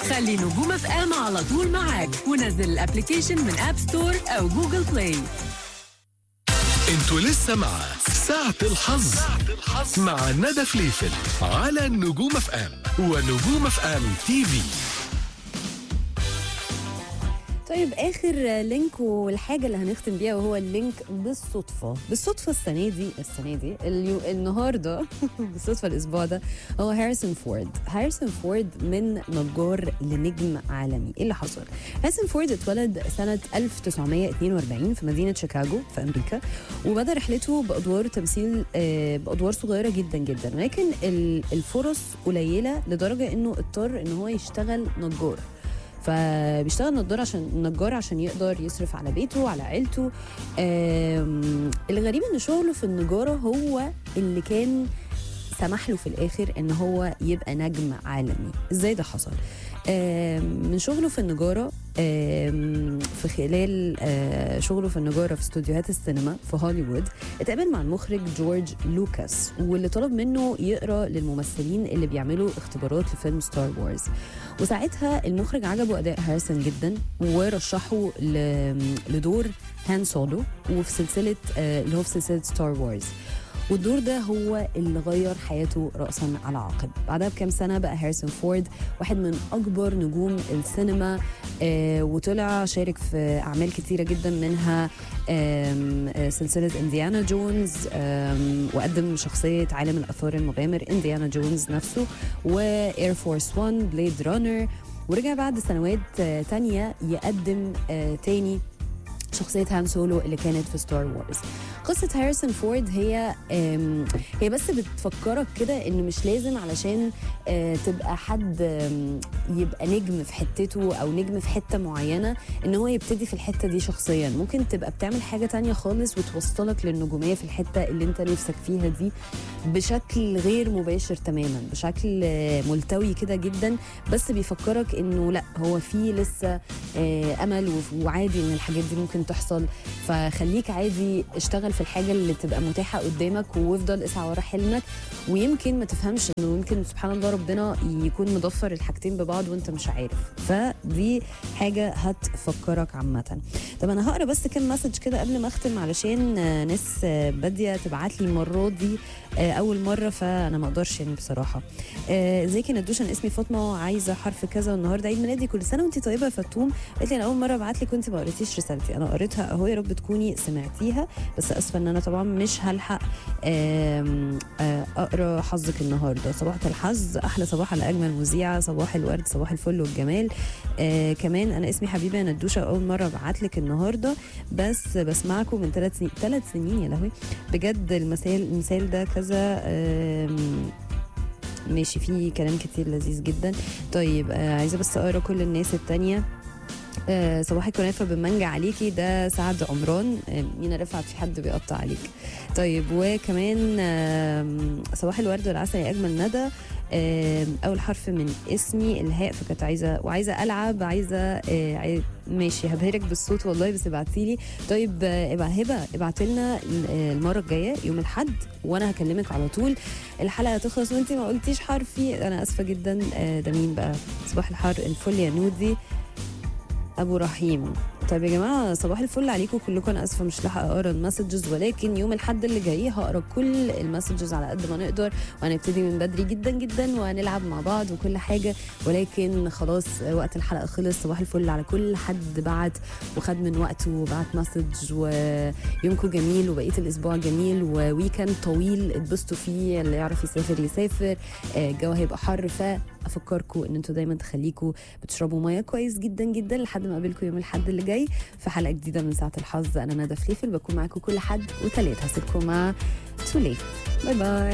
خلي نجوم اف ام على طول معاك ونزل الابلكيشن من اب ستور او جوجل بلاي انتوا لسه مع ساعة الحظ مع ندى فليفل على نجوم اف ام ونجوم اف ام تي في طيب اخر لينك والحاجه اللي هنختم بيها وهو اللينك بالصدفه بالصدفه السنه دي السنه دي اليو النهارده بالصدفه الاسبوع ده هو هاريسون فورد هاريسون فورد من نجار لنجم عالمي ايه اللي حصل هاريسون فورد اتولد سنه 1942 في مدينه شيكاغو في امريكا وبدا رحلته بادوار تمثيل آه، بادوار صغيره جدا جدا ولكن ال- الفرص قليله لدرجه انه اضطر ان هو يشتغل نجار فبيشتغل نجار عشان نجار عشان يقدر يصرف على بيته وعلى عيلته آم، الغريب ان شغله في النجاره هو اللي كان سمح له في الاخر ان هو يبقى نجم عالمي ازاي ده حصل آم، من شغله في النجاره آم، في خلال آه، شغله في النجاره في استوديوهات السينما في هوليوود اتقابل مع المخرج جورج لوكاس واللي طلب منه يقرا للممثلين اللي بيعملوا اختبارات لفيلم ستار وورز وساعتها المخرج عجبه اداء هاريسون جدا ورشحه ل- لدور هان سولو وفي سلسله آه، اللي هو في سلسله ستار وورز والدور ده هو اللي غير حياته رأسا على عقب بعدها بكام سنة بقى هاريسون فورد واحد من أكبر نجوم السينما آه وطلع شارك في أعمال كتيرة جدا منها آم، آه سلسلة إنديانا جونز آم، وقدم شخصية عالم الآثار المغامر إنديانا جونز نفسه وإير فورس 1 بليد رانر ورجع بعد سنوات آه تانية يقدم آه تاني شخصية هان سولو اللي كانت في ستار وورز قصة هاريسون فورد هي آم، هي بس بتفكرك كده ان مش لازم علشان آه، تبقى حد آم، يبقى نجم في حتته او نجم في حتة معينة ان هو يبتدي في الحتة دي شخصيا ممكن تبقى بتعمل حاجة تانية خالص وتوصلك للنجومية في الحتة اللي انت نفسك فيها دي بشكل غير مباشر تماما بشكل آه، ملتوي كده جدا بس بيفكرك انه لا هو في لسه آه، امل وف- وعادي ان الحاجات دي ممكن تحصل فخليك عادي اشتغل في الحاجه اللي تبقى متاحه قدامك وافضل اسعى ورا حلمك ويمكن ما تفهمش انه يمكن سبحان الله ربنا يكون مضفر الحاجتين ببعض وانت مش عارف فدي حاجه هتفكرك عامه طب انا هقرا بس كام مسج كده قبل ما اختم علشان آه، ناس آه، باديه تبعت لي المره دي آه، اول مره فانا ما اقدرش يعني بصراحه آه، ازيك يا ندوش انا اسمي فاطمه وعايزه حرف كذا والنهارده عيد ميلادي كل سنه وانت طيبه يا فتوم قالت لي انا اول مره ابعت لك وانت ما قريتيش رسالتي انا قريتها اهو يا رب تكوني سمعتيها بس اسفه ان انا طبعا مش هلحق آم، آه، اقرا حظك النهارده صباح الحظ احلى صباح على اجمل مذيعه صباح الورد صباح الفل والجمال آه كمان انا اسمي حبيبه ندوشه اول مره ابعت لك النهارده بس بسمعكم من ثلاث سنين ثلاث سنين يا لهوي بجد المثال المثال ده كذا آم، ماشي فيه كلام كتير لذيذ جدا طيب آه عايزه بس اقرا كل الناس التانية آه صباح الكنافه بالمانجا عليكي ده سعد عمران آه مينا رفعت في حد بيقطع عليك طيب وكمان آم، صباح الورد والعسل يا اجمل ندى آم، اول حرف من اسمي الهاء فكانت عايزه وعايزه العب عايزه آه، عاي- ماشي هبهرك بالصوت والله بس ابعتي لي طيب آه، ابع هبه ابعت لنا المره الجايه يوم الاحد وانا هكلمك على طول الحلقه هتخلص وانت ما قلتيش حرفي انا اسفه جدا آه، ده مين بقى صباح الحر الفل يا نودي ابو رحيم طيب يا جماعه صباح الفل عليكم كلكم انا اسفه مش لاحقه اقرا المسجز ولكن يوم الاحد اللي جاي هقرا كل المسجز على قد ما نقدر وهنبتدي من بدري جدا جدا وهنلعب مع بعض وكل حاجه ولكن خلاص وقت الحلقه خلص صباح الفل على كل حد بعت وخد من وقته وبعت مسج ويومكم جميل وبقيه الاسبوع جميل وويكند طويل اتبسطوا فيه اللي يعرف يسافر يسافر آه، الجو هيبقى حر فافكركم ان انتوا دايما تخليكم بتشربوا ميه كويس جدا جدا لحد ما اقابلكم يوم الاحد اللي جاي في حلقه جديده من ساعه الحظ انا ندى فليفل بكون معاكم كل حد وتلات هسيبكم مع توليت باي باي